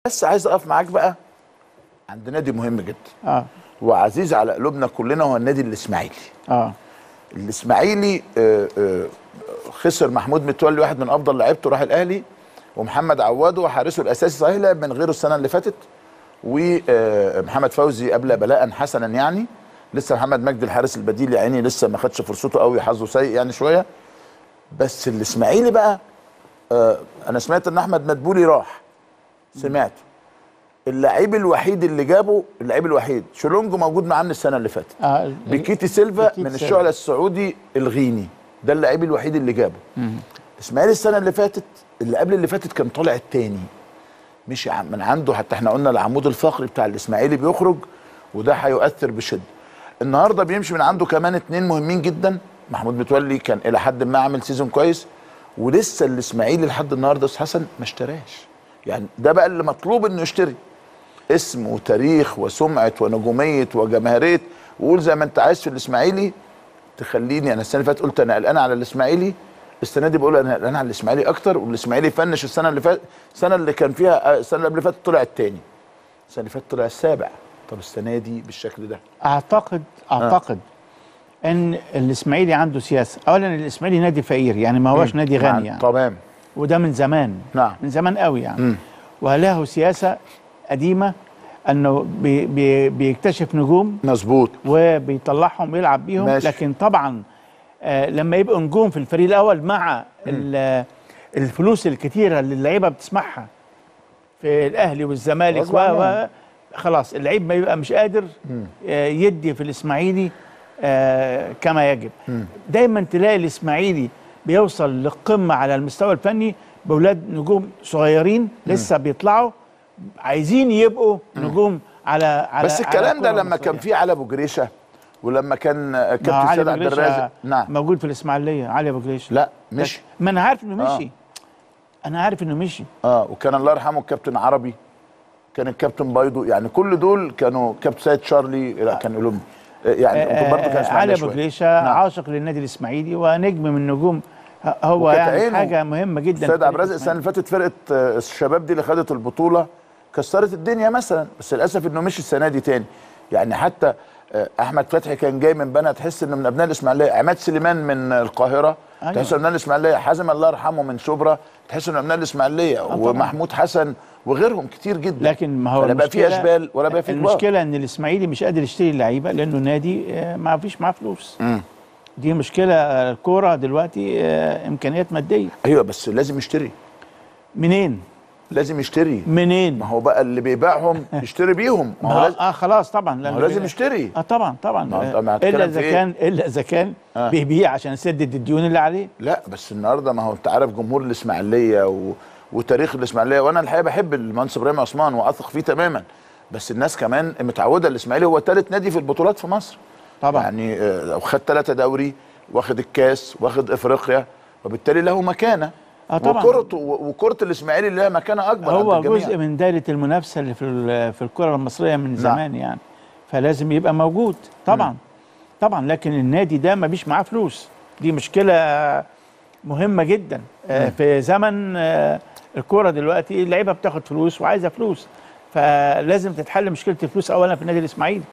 بس عايز اقف معاك بقى عند نادي مهم جدا اه وعزيز على قلوبنا كلنا هو النادي الاسماعيلي اه الاسماعيلي آه، آه، خسر محمود متولي واحد من افضل لعيبته راح الاهلي ومحمد عواد حارسه الاساسي صحيح لعب من غيره السنه اللي فاتت ومحمد فوزي قبل بلاء حسنا يعني لسه محمد مجدي الحارس البديل يا عيني لسه ما خدش فرصته قوي حظه سيء يعني شويه بس الاسماعيلي بقى آه، انا سمعت ان احمد مدبولي راح سمعت اللعيب الوحيد اللي جابه اللعيب الوحيد شولونجو موجود معانا السنه اللي فاتت اه ال- بكيتي سيلفا بكيتي من سيلفا. الشعلة السعودي الغيني ده اللعيب الوحيد اللي جابه اسماعيل السنه اللي فاتت اللي قبل اللي فاتت كان طالع التاني مش عم- من عنده حتى احنا قلنا العمود الفقري بتاع الاسماعيلي بيخرج وده هيؤثر بشده النهارده بيمشي من عنده كمان اتنين مهمين جدا محمود متولي كان الى حد ما عامل سيزون كويس ولسه الاسماعيلي لحد النهارده أستاذ حسن ما اشتراش يعني ده بقى اللي مطلوب انه يشتري اسم وتاريخ وسمعه ونجوميه وجماهيريه وقول زي ما انت عايز في الاسماعيلي تخليني انا السنه اللي فاتت قلت انا قلقان على الاسماعيلي السنه دي بقول انا قلقان على الاسماعيلي اكتر والاسماعيلي فنش السنه اللي فاتت السنه اللي كان فيها السنه اللي قبل فاتت طلع الثاني السنه اللي فاتت طلع السابع طب السنه دي بالشكل ده اعتقد اعتقد ان الاسماعيلي عنده سياسه اولا الاسماعيلي نادي فقير يعني ما هوش نادي نعم، غني يعني تمام وده من زمان نعم. من زمان قوي يعني مم. وله سياسه قديمه انه بي بي بيكتشف نجوم مظبوط وبيطلعهم ويلعب بيهم ماشي. لكن طبعا آه لما يبقوا نجوم في الفريق الاول مع ال- الفلوس الكتيره اللي اللعيبه بتسمعها في الاهلي والزمالك غصب و عنهم. و خلاص اللعيب ما يبقى مش قادر آه يدي في الاسماعيلي آه كما يجب دايما تلاقي الاسماعيلي بيوصل للقمه على المستوى الفني باولاد نجوم صغيرين لسه بيطلعوا عايزين يبقوا نجوم على على بس على الكلام ده كرة لما كان مصرية. فيه علي ابو جريشه ولما كان ما كابتن علي سيد أبو عبد جريشة الرازق نعم موجود في الاسماعيليه علي ابو جريشه لا مش ما انا عارف انه آه. مشي انا عارف انه مشي اه وكان الله يرحمه الكابتن عربي كان الكابتن بايدو يعني كل دول كانوا كابتن سيد شارلي لا كان لهم يعني برضه كان آه، اسماعيلية علي ابو شوية. جريشه نعم. عاشق للنادي الاسماعيلي ونجم من نجوم ه- هو وكانت يعني عينه حاجه مهمه جدا سيد في عبد الرازق السنه الإسماعيلي. اللي فاتت فرقه آه، الشباب دي اللي خدت البطوله كسرت الدنيا مثلا بس للاسف انه مش السنه دي تاني يعني حتى آه، احمد فتحي كان جاي من بنها تحس انه من ابناء الاسماعيليه عماد سليمان من القاهره أيوة. تحس انه ابناء الاسماعيليه حازم الله يرحمه من شبرا تحس انه ابناء الاسماعيليه طبعاً. ومحمود حسن وغيرهم كتير جدا لكن ما هو ولا بقى فيه المشكلة- اشبال ولا بقى فيه كبار المشكله ان الاسماعيلي مش قادر يشتري اللعيبه لانه نادي آه، ما فيش معاه فلوس مم. دي مشكله آه، الكوره دلوقتي آه، امكانيات ماديه ايوه بس لازم يشتري منين لازم يشتري منين ما هو بقى اللي بيبيعهم يشتري بيهم ما هو ما لازم اه خلاص طبعا ما لأنه هو لازم بي- يشتري اه طبعا طبعا ما هو- آه، ما هتتكلم الا في اذا إيه؟ كان الا اذا كان آه. بيبيع عشان يسدد الديون اللي عليه لا بس النهارده ما هو انت عارف جمهور الاسماعيليه و... وتاريخ الاسماعيليه وانا الحقيقه بحب المهندس ابراهيم عثمان واثق فيه تماما بس الناس كمان متعوده الاسماعيلي هو ثالث نادي في البطولات في مصر طبعا يعني آه، خد ثلاثه دوري واخد الكاس واخد افريقيا وبالتالي له مكانه آه طبعاً. وكرة وكرة الاسماعيلي لها مكانه اكبر هو عند الجميع. جزء من دايره المنافسه اللي في ال- في الكره المصريه من زمان يعني فلازم يبقى موجود طبعا طبعا لكن النادي ده ما بيش معاه فلوس دي مشكله مهمه جدا آه، في زمن آه، الكوره دلوقتي اللعيبه بتاخد فلوس وعايزه فلوس فلازم تتحل مشكله الفلوس اولا في النادي الاسماعيلي